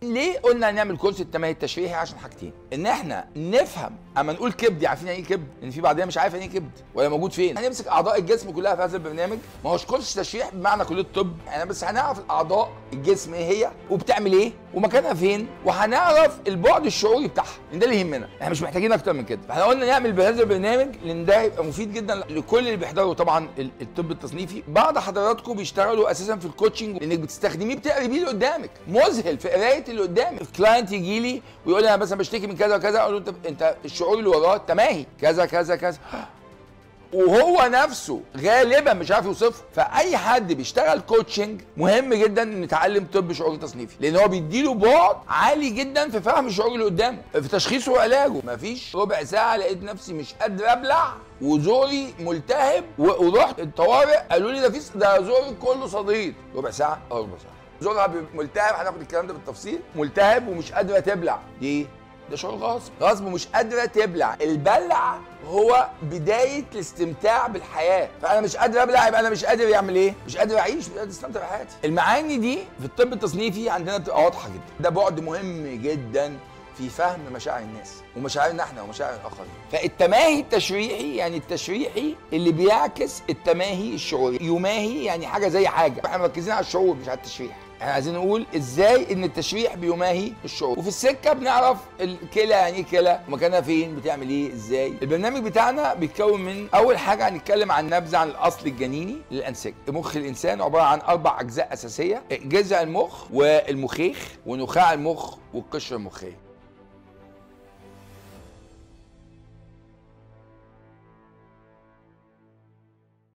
ليه قلنا هنعمل كورس التمهيد التشريحي عشان حاجتين ان احنا نفهم اما نقول كبد عارفين يعني ايه كبد ان في بعضنا مش عارف يعني ايه كبد ولا موجود فين هنمسك اعضاء الجسم كلها في هذا البرنامج ما هوش كورس تشريح بمعنى كليه الطب احنا بس هنعرف الاعضاء الجسم ايه هي وبتعمل ايه ومكانها فين وهنعرف البعد الشعوري بتاعها ان ده اللي يهمنا احنا مش محتاجين اكتر من كده فاحنا قلنا نعمل بهذا البرنامج لان ده هيبقى مفيد جدا لكل اللي بيحضروا طبعا ال- الطب التصنيفي بعض حضراتكم بيشتغلوا اساسا في الكوتشنج لانك بتستخدميه بتقري بيه اللي قدامك مذهل في قرايه اللي قدامك الكلاينت يجي لي ويقول لي انا مثلا بشتكي من كذا وكذا اقول له انت انت الشعور اللي وراه تماهي كذا كذا كذا وهو نفسه غالبا مش عارف يوصفه فاي حد بيشتغل كوتشنج مهم جدا انه يتعلم طب شعور تصنيفي لان هو بيديله بعد عالي جدا في فهم الشعور اللي قدامه في تشخيصه وعلاجه مفيش ربع ساعه لقيت نفسي مش قادر ابلع وزوري ملتهب و- ورحت الطوارئ قالوا لي ده في ده زوري كله صديد ربع ساعه اه ربع ساعه زورها بي- ملتهب هناخد الكلام ده بالتفصيل ملتهب ومش قادره تبلع دي ده شعور غصب غصب مش قادره تبلع البلع هو بدايه الاستمتاع بالحياه فانا مش قادر ابلع يبقى انا مش قادر يعمل ايه مش قادر اعيش مش قادر استمتع بحياتي المعاني دي في الطب التصنيفي عندنا بتبقى واضحه جدا ده بعد مهم جدا في فهم مشاعر الناس ومشاعرنا احنا ومشاعر الاخرين فالتماهي التشريحي يعني التشريحي اللي بيعكس التماهي الشعوري يماهي يعني حاجه زي حاجه احنا مركزين على الشعور مش على التشريح احنا عايزين نقول ازاي ان التشريح بيماهي الشعور وفي السكه بنعرف الكلى يعني ايه كلى ومكانها فين بتعمل ايه ازاي البرنامج بتاعنا بيتكون من اول حاجه هنتكلم عن نبذه عن الاصل الجنيني للانسجه مخ الانسان عباره عن اربع اجزاء اساسيه جذع المخ والمخيخ ونخاع المخ والقشره المخيه